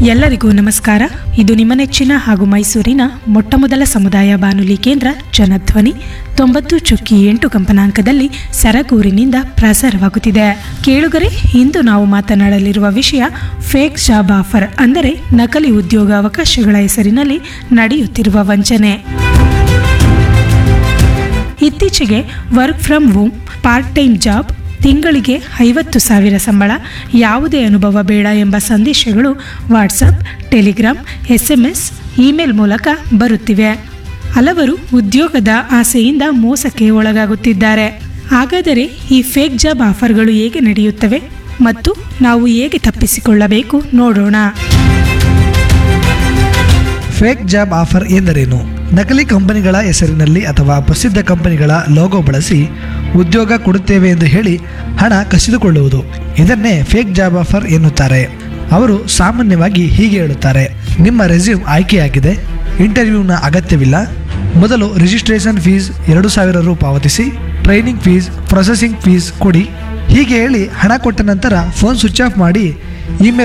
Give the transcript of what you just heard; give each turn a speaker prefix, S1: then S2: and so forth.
S1: ಎಲ್ಲರಿಗೂ ನಮಸ್ಕಾರ ಇದು ನಿಮ್ಮ ನೆಚ್ಚಿನ ಹಾಗೂ ಮೈಸೂರಿನ ಮೊಟ್ಟಮೊದಲ ಸಮುದಾಯ ಬಾನುಲಿ ಕೇಂದ್ರ ಜನಧ್ವನಿ ತೊಂಬತ್ತು ಚುಕ್ಕಿ ಎಂಟು ಕಂಪನಾಂಕದಲ್ಲಿ ಸರಗೂರಿನಿಂದ ಪ್ರಸಾರವಾಗುತ್ತಿದೆ ಕೇಳುಗರೆ ಇಂದು ನಾವು ಮಾತನಾಡಲಿರುವ ವಿಷಯ ಫೇಕ್ ಜಾಬ್ ಆಫರ್ ಅಂದರೆ ನಕಲಿ ಉದ್ಯೋಗ ಅವಕಾಶಗಳ ಹೆಸರಿನಲ್ಲಿ ನಡೆಯುತ್ತಿರುವ ವಂಚನೆ ಇತ್ತೀಚೆಗೆ work from home part time job ತಿಂಗಳಿಗೆ ಐವತ್ತು ಸಾವಿರ ಸಂಬಳ ಯಾವುದೇ ಅನುಭವ ಬೇಡ ಎಂಬ ಸಂದೇಶಗಳು WhatsApp Telegram S M S email ಮೂಲಕ ಬರುತ್ತಿವೆ ಹಲವರು ಉದ್ಯೋಗದ ಆಸೆಯಿಂದ ಮೋಸಕ್ಕೆ ಒಳಗಾಗುತ್ತಿದ್ದಾರೆ ಹಾಗಾದರೆ ಈ ಫೇಕ್ ಜಾಬ್ ಆಫರ್ಗಳು ಹೇಗೆ ನಡೆಯುತ್ತವೆ ಮತ್ತು ನಾವು ಹೇಗೆ ತಪ್ಪಿಸಿಕೊಳ್ಳಬೇಕು ನೋಡೋಣ
S2: ಫೇಕ್ ಜಾಬ್ ಆಫರ್ ಎಂದರೇನು ನಕಲಿ ಕಂಪನಿಗಳ ಹೆಸರಿನಲ್ಲಿ ಅಥವಾ ಪ್ರಸಿದ್ಧ ಕಂಪನಿಗಳ ಲೋಗೋ ಬಳಸಿ ಉದ್ಯೋಗ ಕೊಡುತ್ತೇವೆ ಎಂದು ಹೇಳಿ ಹಣ ಕಸಿದುಕೊಳ್ಳುವುದು ಇದನ್ನೇ ಫೇಕ್ ಜಾಬ್ ಆಫರ್ ಎನ್ನುತ್ತಾರೆ ಅವರು ಸಾಮಾನ್ಯವಾಗಿ ಹೀಗೆ ಹೇಳುತ್ತಾರೆ ನಿಮ್ಮ ರೆಸ್ಯೂಮ್ ಆಯ್ಕೆಯಾಗಿದೆ ಇಂಟರ್ವ್ಯೂನ ಅಗತ್ಯವಿಲ್ಲ ಮೊದಲು ರಿಜಿಸ್ಟ್ರೇಷನ್ ಫೀಸ್ ಎರಡು ಸಾವಿರ ರು ಪಾವತಿಸಿ ಟ್ರೈನಿಂಗ್ ಫೀಸ್ ಪ್ರೊಸೆಸಿಂಗ್ ಫೀಸ್ ಕೊಡಿ ಹೀಗೆ ಹೇಳಿ ಹಣ ಕೊಟ್ಟ ನಂತರ ಫೋನ್ ಸ್ವಿಚ್ ಆಫ್ ಮಾಡಿ ಇಮೇಲ್